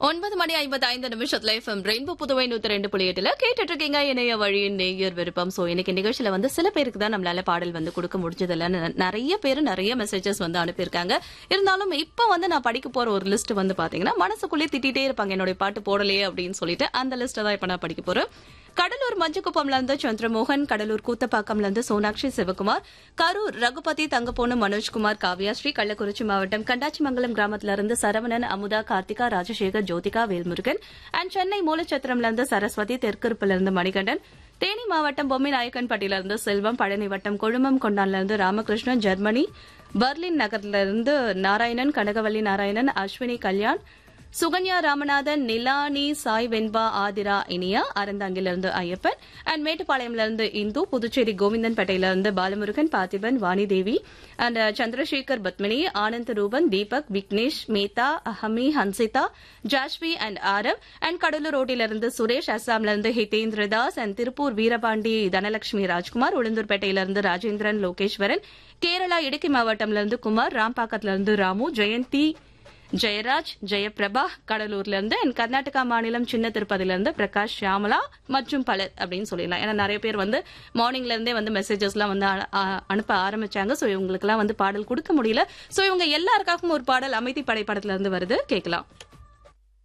ஒன்பது மணி ஐம்பத்தி ஐந்து நிமிஷத்துல எஃப்எம் ரெயின்போ புதுவை நூத்தி ரெண்டு புள்ளி எட்டுல கேட்டுட்டு இருக்கீங்க இணைய வழியின் நேயர் விருப்பம் சோ இன்னைக்கு நிகழ்ச்சியில வந்து சில பேருக்கு தான் நம்மளால பாடல் வந்து கொடுக்க முடிஞ்சது இல்ல நிறைய பேர் நிறைய மெசேஜஸ் வந்து அனுப்பியிருக்காங்க இருந்தாலும் இப்ப வந்து நான் படிக்க போற ஒரு லிஸ்ட் வந்து பாத்தீங்கன்னா மனசுக்குள்ளே திட்டிட்டே இருப்பாங்க என்னுடைய பாட்டு போடலையே அப்படின்னு சொல்லிட்டு அந்த லிஸ்ட் தான் இப்ப நான் படிக்க போறேன் கடலூர் மஞ்சக்குப்பம்ல இருந்து சந்திரமோகன் கடலூர் கூத்தப்பாக்கம்ல இருந்து சோனாட்சி சிவகுமார் கரூர் ரகுபதி தங்கப்போனு மனோஜ்குமார் காவ்யாஸ்ரீ கள்ளக்குறிச்சி மாவட்டம் கண்டாச்சிமங்கலம் கிராமத்துல இருந்து சரவணன் அமுதா கார்த்திகா ராஜசேகர் ஜோதிகா வேல்முருகன் அண்ட் சென்னை மூலச்சத்திரம்ல இருந்து சரஸ்வதி தெற்கிருப்புல இருந்து மணிகண்டன் தேனி மாவட்டம் பொம்மி நாயக்கன்பட்டியில இருந்து செல்வம் பழனி வட்டம் கொழுமம் கொண்டான்ல இருந்து ராமகிருஷ்ணன் ஜெர்மனி பர்லின் நகர்ல இருந்து நாராயணன் கனகவல்லி நாராயணன் அஸ்வினி கல்யாண் சுகன்யா ராமநாதன் நிலானி சாய் வெண்பா ஆதிரா இனியா அறந்தாங்கிலிருந்து ஐயப்பன் அண்ட் மேட்டுப்பாளையம்ல இருந்து இந்து புதுச்சேரி கோவிந்தன் பேட்டையில இருந்து Balamurugan Parthiban Vanidevi and Chandrasekar Padmini Anand Ruban Deepak Vignesh Mehta Ahami Hansitha Jashvi and Aarav and Cuddalore ரோட்டில இருந்து சுரேஷ் அஸ்ஸாம்ல இருந்து ஹிதேந்திர தாஸ் அண்ட் திருப்பூர் வீரபாண்டி தனலட்சுமி ராஜ்குமார் உளுந்தூர்பேட்டையில இருந்து ராஜேந்திரன் லோகேஸ்வரன் கேரளா இடுக்கி மாவட்டம்ல இருந்து குமார் ராம்பாக்கத்துல இருந்து ராமு ஜெயந்தி ஜெயராஜ் ஜெயபிரபா கடலூர்ல இருந்து அண்ட் கர்நாடகா மாநிலம் சின்ன திருப்பதில இருந்து பிரகாஷ் ஷியாமலா மற்றும் பலர் அப்படின்னு சொல்லிடலாம் ஏன்னா நிறைய பேர் வந்து மார்னிங்ல இருந்தே வந்து மெசேஜஸ் எல்லாம் வந்து அ- அ- அனுப்ப ஆரம்பிச்சாங்க சோ இவங்களுக்கு எல்லாம் வந்து பாடல் கொடுக்க முடியல சோ இவங்க எல்லாருக்காகவும் ஒரு பாடல் அமைதி படை படத்துல இருந்து வருது கேட்கலாம்